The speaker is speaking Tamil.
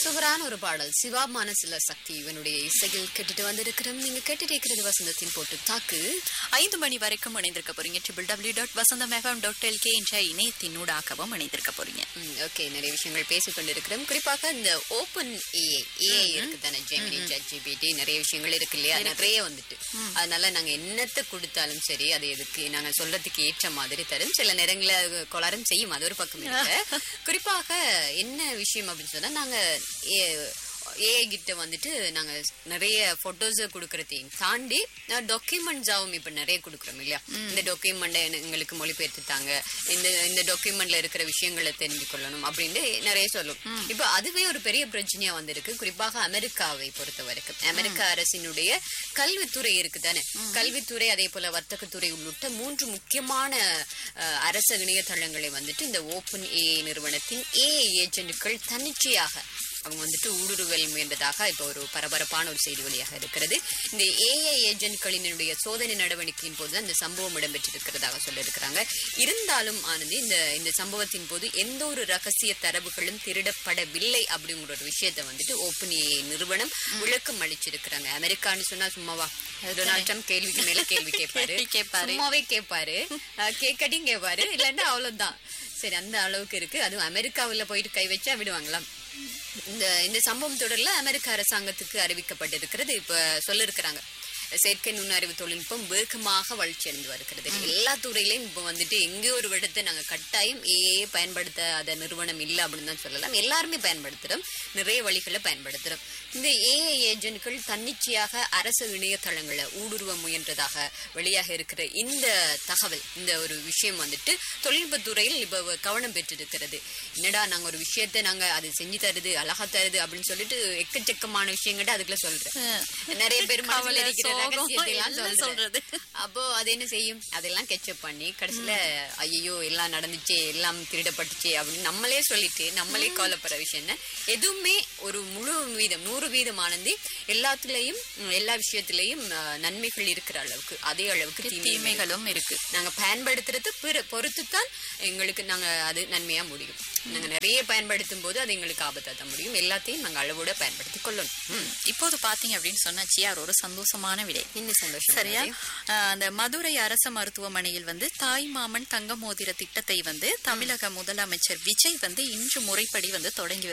சூப்பரான ஒரு பாடல் சிவா மனசுல சக்தி இவனுடைய இசையில் கேட்டுட்டு வந்திருக்கிறோம் நீங்க கேட்டுட்டு இருக்கிறது வசந்தத்தின் போட்டு தாக்கு ஐந்து மணி வரைக்கும் இணைந்திருக்க போறீங்க triple W dot Vasantham FM dot LK என்ற இணையத்தினூடாகவும் இணைந்திருக்க போறீங்க ஓகே நிறைய விஷயங்கள் பேசிக் கொண்டிருக்கிறோம் குறிப்பாக இந்த ஓப்பன் ஏஐ ஏஐ இருக்கு தானே ஜெமினி சாட் ஜிபிடி நிறைய விஷயங்கள் இருக்கு இல்லையா நிறைய வந்துட்டு அதனால நாங்க என்னத்தை கொடுத்தாலும் சரி அது எதுக்கு நாங்க சொல்றதுக்கு ஏற்ற மாதிரி தரும் சில நேரங்களில் கொளாரம் செய்யும் அது ஒரு பக்கம் இருக்கு குறிப்பாக என்ன விஷயம் அப்படின்னு சொன்னா நாங்க ஏஐ கிட்ட வந்துட்டு நாங்க நிறைய போட்டோஸ் கொடுக்கறதையும் தாண்டி டாக்குமெண்ட்ஸாவும் இப்ப நிறைய கொடுக்குறோம் இல்லையா இந்த டாக்குமெண்ட் எங்களுக்கு மொழிபெயர்த்து தாங்க இந்த இந்த டாக்குமெண்ட்ல இருக்கிற விஷயங்களை தெரிஞ்சு கொள்ளணும் அப்படின்னு நிறைய சொல்லும் இப்ப அதுவே ஒரு பெரிய பிரச்சனையா வந்திருக்கு குறிப்பாக அமெரிக்காவை பொறுத்த வரைக்கும் அமெரிக்க அரசினுடைய கல்வித்துறை இருக்கு தானே கல்வித்துறை அதே போல வர்த்தகத்துறை உள்ளிட்ட மூன்று முக்கியமான அஹ், அரச இணையதளங்களை வந்துட்டு இந்த ஓப்பன் ஏஐ நிறுவனத்தின் ஏஐ ஏஜென்ட்கள் தன்னிச்சையாக அவங்க வந்துட்டு ஊடுருவல் முயன்றதாக இப்போ ஒரு பரபரப்பான ஒரு செய்தி வழியாக இருக்கிறது இந்த ஏஐ ஏஜென்ட்களினுடைய சோதனை நடவடிக்கையின் போது இந்த சம்பவம் இடம்பெற்றிருக்கிறதாக சொல்லியிருக்கிறாங்க இருந்தாலும் ஆனந்தி இந்த இந்த சம்பவத்தின் போது எந்த ஒரு ரகசிய தரவுகளும் திருடப்படவில்லை அப்படிங்கிற ஒரு விஷயத்தை வந்துட்டு ஓப்பன் ஏஐ நிறுவனம் விளக்கம் அளிச்சிருக்கிறாங்க அமெரிக்கான்னு சொன்னா சும்மாவா டொனால்ட் ட்ரம்ப் கேள்விக்கு மேல கேள்வி கேட்பாரு கேள்வி கேட்பாரு. சும்மாவே கேட்பாரு அஹ் கேட்கட்டியும் கேட்பாரு இல்லைன்னா அவ்வளவுதான் சரி அந்த அளவுக்கு இருக்கு அதுவும் அமெரிக்காவுல போயிட்டு கை வச்சா விடுவாங்களாம் இந்த இந்த சம்பவம் தொடர்ல அமெரிக்க அரசாங்கத்துக்கு அறிவிக்கப்பட்டிருக்கிறது இப்ப சொல்லிருக்கிறாங்க செயற்கை நுண்ணறிவு தொழில்நுட்பம் வேகமாக வளர்ச்சி அடைந்து வருகிறது எல்லா துறையிலையும் இப்போ வந்துட்டு எங்கேயோ ஒரு இடத்தை நாங்க கட்டாயம் ஏஏ பயன்படுத்தாத நிறுவனம் இல்லை அப்படின்னு தான் சொல்லலாம் எல்லாருமே பயன்படுத்துறோம் நிறைய வழிகளை பயன்படுத்துறோம் இந்த ஏஐ ஏஜென்ட்கள் தன்னிச்சையாக அரசு இணையதளங்களை ஊடுருவ முயன்றதாக வெளியாக இருக்கிற இந்த தகவல் இந்த ஒரு விஷயம் வந்துட்டு தொழில்நுட்பத்துறையில் இப்ப கவனம் பெற்றிருக்கிறது என்னடா நாங்க ஒரு விஷயத்தை நாங்க அது செஞ்சு தருது அழகா தருது அப்படின்னு சொல்லிட்டு எக்கச்சக்கமான விஷயங்கிட்ட அதுக்குள்ள சொல்றேன் நிறைய பேர் மனசுல கவலை, இருக்கிற சோகம், ரகசியத்தை எல்லாம் எல்லாம் சொல்றது சொல்றது. அப்போ அது என்ன செய்யும் அதெல்லாம் கெச்சப் பண்ணி கடைசியில ஐயோ எல்லாம் நடந்துச்சே எல்லாம் திருடப்பட்டுச்சே அப்படின்னு நம்மளே சொல்லிட்டு நம்மளே கவலைப்படுற விஷயம் என்ன எதுவுமே ஒரு முழு வீதம் நூறு வீதம் ஆனந்தி எல்லாத்துலயும் உம், எல்லா விஷயத்திலையும் அஹ், நன்மைகள் இருக்கிற அளவுக்கு அதே அளவுக்கு தீமைகள் தீமைகளும் இருக்கு நாங்க பயன்படுத்துறது பிற- பொறுத்துத்தான் எங்களுக்கு நாங்க அது நன்மையா முடியும் நாங்க நிறைய பயன்படுத்தும் போது அது எங்களுக்கு ஆபத்தா தான் முடியும் எல்லாத்தையும் நாங்க அளவோட பயன்படுத்திக் கொள்ளணும் ம். இப்போது பாத்தீங்க அப்படின்னு சொன்னா சியார் ஒரு சந்தோஷமான விடை என்ன சந்தோஷம் சரியா ராஜி? ஆஹ் அந்த மதுரை அரசு மருத்துவமனையில் வந்து தாய் மாமன் தங்க மோதிர திட்டத்தை வந்து தமிழக முதலமைச்சர் விஜய் வந்து இன்று முறைப்படி வந்து தொடங்கி